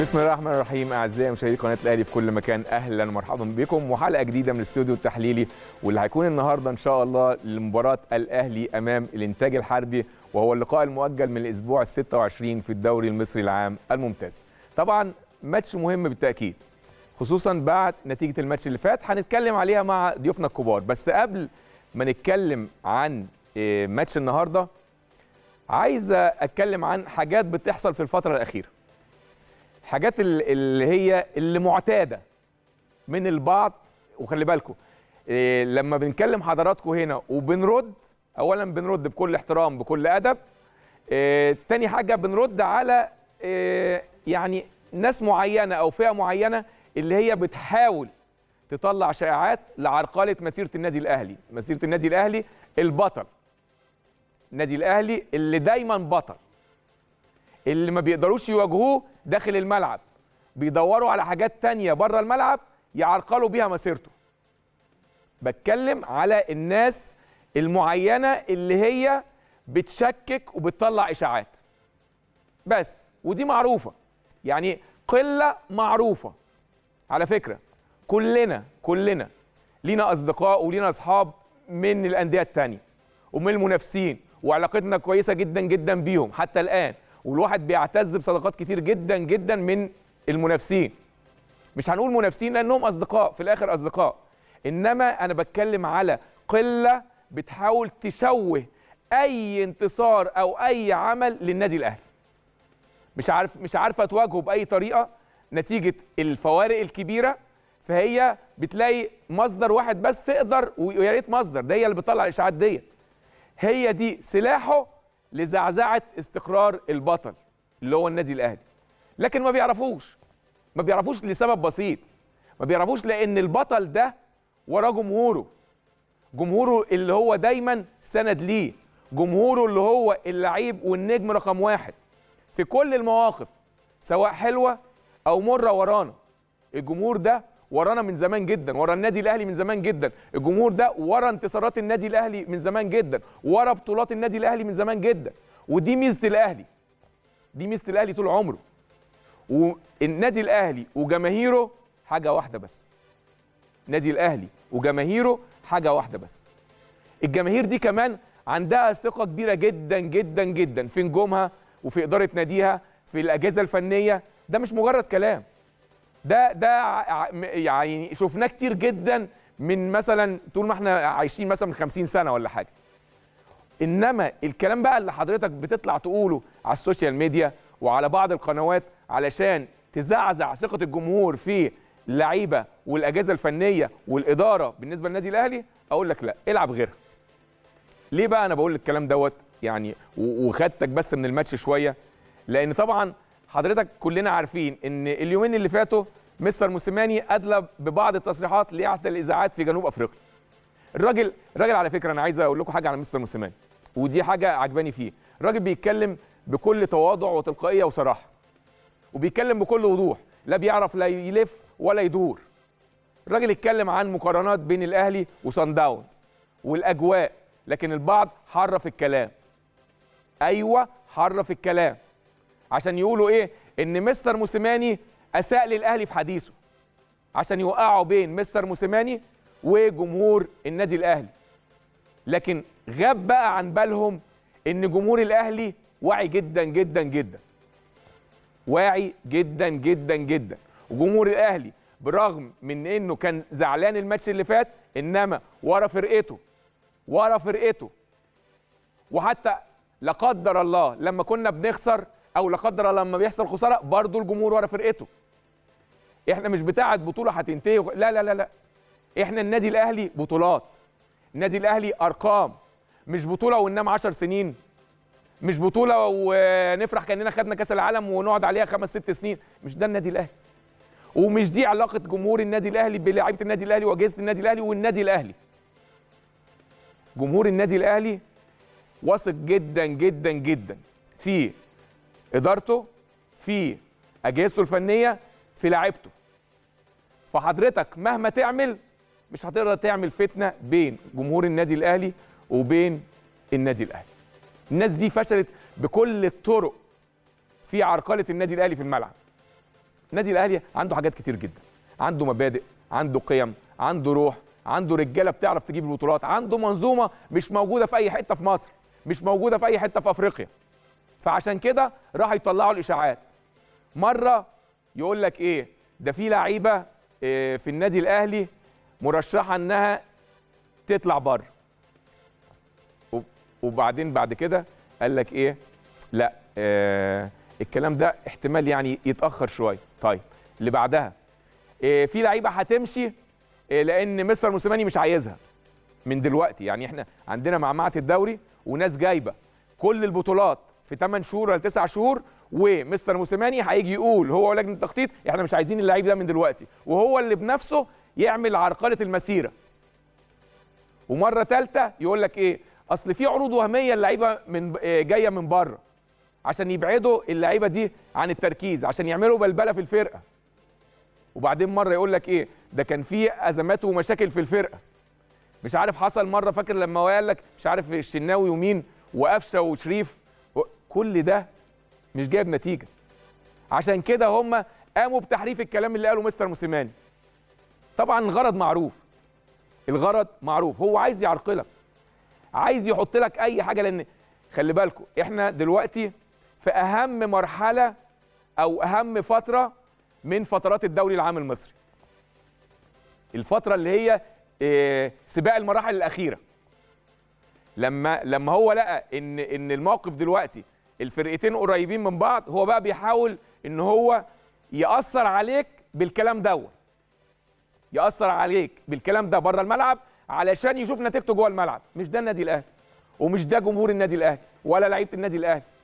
بسم الله الرحمن الرحيم اعزائي مشاهدي قناه الاهلي في كل مكان اهلا ومرحبا بكم وحلقه جديده من الاستوديو التحليلي واللي هيكون النهارده ان شاء الله لمباراه الاهلي امام الانتاج الحربي وهو اللقاء المؤجل من الاسبوع ال 26 في الدوري المصري العام الممتاز. طبعا ماتش مهم بالتاكيد خصوصا بعد نتيجه الماتش اللي فات هنتكلم عليها مع ضيوفنا الكبار بس قبل ما نتكلم عن آه، ماتش النهارده عايز اتكلم عن حاجات بتحصل في الفتره الاخيره. حاجات ال- اللي هي اللي معتاده من البعض وخلي بالكم إيه لما بنكلم حضراتكم هنا وبنرد اولا بنرد بكل احترام بكل ادب إيه تاني حاجه بنرد على إيه يعني ناس معينه او فئه معينه اللي هي بتحاول تطلع شائعات لعرقله مسيره النادي الاهلي مسيره النادي الاهلي البطل النادي الاهلي اللي دايما بطل اللي ما بيقدروش يواجهوه داخل الملعب بيدوروا على حاجات تانية بره الملعب يعرقلوا بيها مسيرته بتكلم على الناس المعينة اللي هي بتشكك وبتطلع إشاعات بس ودي معروفة يعني قلة معروفة على فكرة كلنا كلنا لينا أصدقاء ولينا أصحاب من الأندية التانية ومن المنافسين وعلاقتنا كويسة جدا جدا بيهم حتى الآن والواحد بيعتز بصداقات كتير جدا جدا من المنافسين مش هنقول منافسين لانهم اصدقاء في الاخر اصدقاء انما انا بتكلم على قله بتحاول تشوه اي انتصار او اي عمل للنادي الاهلي مش عارف مش عارفه تواجهه باي طريقه نتيجه الفوارق الكبيره فهي بتلاقي مصدر واحد بس تقدر ويا ريت مصدر ده هي اللي بتطلع الاشاعات ديت هي دي سلاحه لزعزعه استقرار البطل اللي هو النادي الاهلي لكن ما بيعرفوش ما بيعرفوش لسبب بسيط ما بيعرفوش لان البطل ده وراه جمهوره جمهوره اللي هو دايما سند ليه جمهوره اللي هو اللعيب والنجم رقم واحد في كل المواقف سواء حلوه او مره ورانا الجمهور ده ورانا من زمان جدا ورا النادي الاهلي من زمان جدا الجمهور ده ورا انتصارات النادي الاهلي من زمان جدا ورا بطولات النادي الاهلي من زمان جدا ودي ميزه الاهلي دي ميزه الاهلي طول عمره والنادي الاهلي وجماهيره حاجه واحده بس نادي الاهلي وجماهيره حاجه واحده بس الجماهير دي كمان عندها ثقه كبيره جدا جدا جدا في نجومها وفي اداره ناديها في الاجهزه الفنيه ده مش مجرد كلام ده ده ع- م- يعني شفناه كتير جدا من مثلا طول ما احنا عايشين مثلا من 50 سنه ولا حاجه انما الكلام بقى اللي حضرتك بتطلع تقوله على السوشيال ميديا وعلى بعض القنوات علشان تزعزع ثقه الجمهور في اللعيبه والاجهزه الفنيه والاداره بالنسبه للنادي الاهلي اقول لك لا العب غيرها ليه بقى انا بقول الكلام دوت يعني و- وخدتك بس من الماتش شويه لان طبعا حضرتك كلنا عارفين ان اليومين اللي فاتوا مستر موسيماني ادلى ببعض التصريحات لاحدى الاذاعات في جنوب افريقيا الراجل الراجل على فكره انا عايز اقول لكم حاجه على مستر موسيماني ودي حاجه عجباني فيه الراجل بيتكلم بكل تواضع وتلقائيه وصراحه وبيتكلم بكل وضوح لا بيعرف لا يلف ولا يدور الراجل اتكلم عن مقارنات بين الاهلي وصن داونز والاجواء لكن البعض حرف الكلام ايوه حرف الكلام عشان يقولوا ايه ان مستر موسيماني اساء للاهلي في حديثه عشان يوقعوا بين مستر موسيماني وجمهور النادي الاهلي لكن غاب بقى عن بالهم ان جمهور الاهلي واعي جدا جدا جدا واعي جدا جدا جدا وجمهور الاهلي برغم من انه كان زعلان الماتش اللي فات انما ورا فرقته ورا فرقته وحتى لا قدر الله لما كنا بنخسر او لا قدر الله لما بيحصل خساره برضه الجمهور ورا فرقته احنا مش بتاعه بطوله هتنتهي وخ- لا لا لا لا احنا النادي الاهلي بطولات النادي الاهلي ارقام مش بطوله وننام 10 سنين مش بطوله ونفرح كاننا خدنا كاس العالم ونقعد عليها خمس ست سنين مش ده النادي الاهلي ومش دي علاقه جمهور النادي الاهلي بلاعيبه النادي الاهلي واجهزه النادي الاهلي والنادي الاهلي جمهور النادي الاهلي واثق جدا جدا جدا في ادارته في اجهزته الفنيه في لعيبته فحضرتك مهما تعمل مش هتقدر تعمل فتنه بين جمهور النادي الاهلي وبين النادي الاهلي الناس دي فشلت بكل الطرق في عرقله النادي الاهلي في الملعب النادي الاهلي عنده حاجات كتير جدا عنده مبادئ عنده قيم عنده روح عنده رجاله بتعرف تجيب البطولات عنده منظومه مش موجوده في اي حته في مصر مش موجوده في اي حته في افريقيا فعشان كده راح يطلعوا الاشاعات مره يقول لك ايه ده في لعيبه إيه في النادي الاهلي مرشحه انها تطلع بره وب- وبعدين بعد كده قال لك ايه لا آه الكلام ده احتمال يعني يتاخر شويه طيب اللي بعدها إيه في لعيبه هتمشي إيه لان مستر موسيماني مش عايزها من دلوقتي يعني احنا عندنا معمعه الدوري وناس جايبه كل البطولات في 8 شهور ولا 9 شهور ومستر موسيماني هيجي يقول هو ولجنه التخطيط احنا مش عايزين اللعيب ده من دلوقتي وهو اللي بنفسه يعمل عرقله المسيره ومره ثالثه يقول لك ايه اصل في عروض وهميه اللعيبه من آه، جايه من بره عشان يبعدوا اللعيبه دي عن التركيز عشان يعملوا بلبله في الفرقه وبعدين مره يقول لك ايه ده كان في ازمات ومشاكل في الفرقه مش عارف حصل مره فاكر لما هو قال لك مش عارف الشناوي ومين وقفشه وشريف و- كل ده مش جايب نتيجه عشان كده هم قاموا بتحريف الكلام اللي قاله مستر موسيماني طبعا الغرض معروف الغرض معروف هو عايز يعرقلك عايز يحط لك اي حاجه لان خلي بالكم احنا دلوقتي في اهم مرحله او اهم فتره من فترات الدوري العام المصري الفتره اللي هي إيه، سباق المراحل الاخيره لما لما هو لقى ان ان الموقف دلوقتي الفرقتين قريبين من بعض هو بقى بيحاول ان هو ياثر عليك بالكلام دوت ياثر عليك بالكلام ده بره الملعب علشان يشوف نتيجته جوه الملعب مش ده النادي الاهلي ومش ده جمهور النادي الاهلي ولا لعيبه النادي الاهلي